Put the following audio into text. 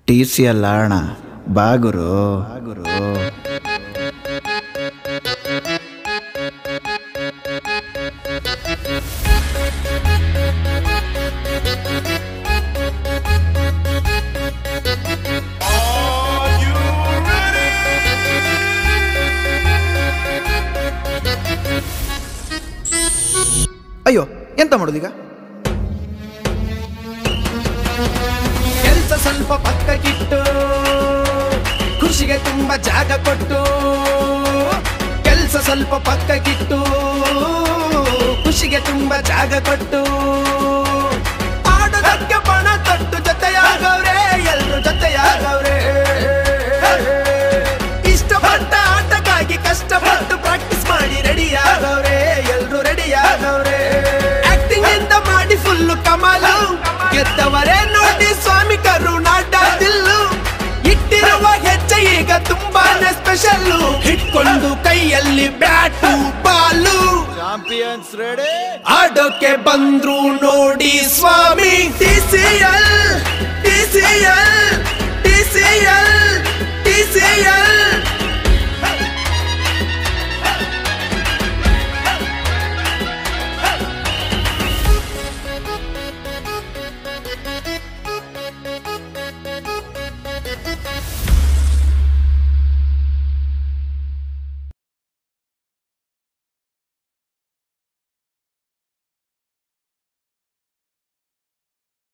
T C ಅಲ್ಲ ಅಣ್ಣ ಬಾಗುರು ಬಾಗುರು ಅಯ್ಯೋ ಎಂತ ಮಾಡೋದೀಗ ಕೆಲಸ ಸ್ವಲ್ಪ ಪಕ್ಕಕ್ಕಿಟ್ಟು ಖುಷಿಗೆ ತುಂಬಾ ಜಾಗ ಕೊಟ್ಟು ಕೆಲಸ ಸ್ವಲ್ಪ ಪಕ್ಕಕ್ಕಿಟ್ಟು ಖುಷಿಗೆ ತುಂಬಾ ಜಾಗ ಕೊಟ್ಟು ಆಡೋದಕ್ಕೆ ಪಣ ತೊಟ್ಟು ಜೊತೆಯಾಗವ್ರೆ ಎಲ್ರು ಜೊತೆಯಾಗವ್ರೆ ಇಷ್ಟಪಟ್ಟ ಆಟಕ್ಕಾಗಿ ಕಷ್ಟಪಟ್ಟು ಪ್ರಾಕ್ಟೀಸ್ ಮಾಡಿ ರೆಡಿ ಆಗವ್ರೆ ಎಲ್ರು ರೆಡಿ ಆಗವ್ರೆ ಆಕ್ಟಿಂಗ್ ಇಂದ ಮಾಡಿ ಫುಲ್ಲು ಕಮಾಲು ಗೆದ್ದವರೇ ನೋಡಿ ಸ್ವಾಮಿ ಕರುನಾಟದಿಲ್ಲು ಇಟ್ಟಿರುವ ಹೆಜ್ಜೆ ಈಗ ತುಂಬಾನೇ ಸ್ಪೆಷಲ್ಲು ಹಿಡ್ಕೊಂಡು ಕೈಯಲ್ಲಿ ಬ್ಯಾಟು ಬಾಲು ಚಾಂಪಿಯನ್ಸ್ ರೆಡಿ ಆಡೋಕೆ ಬಂದ್ರು ನೋಡಿ ಸ್ವಾಮಿ ಟಿಸಿಯ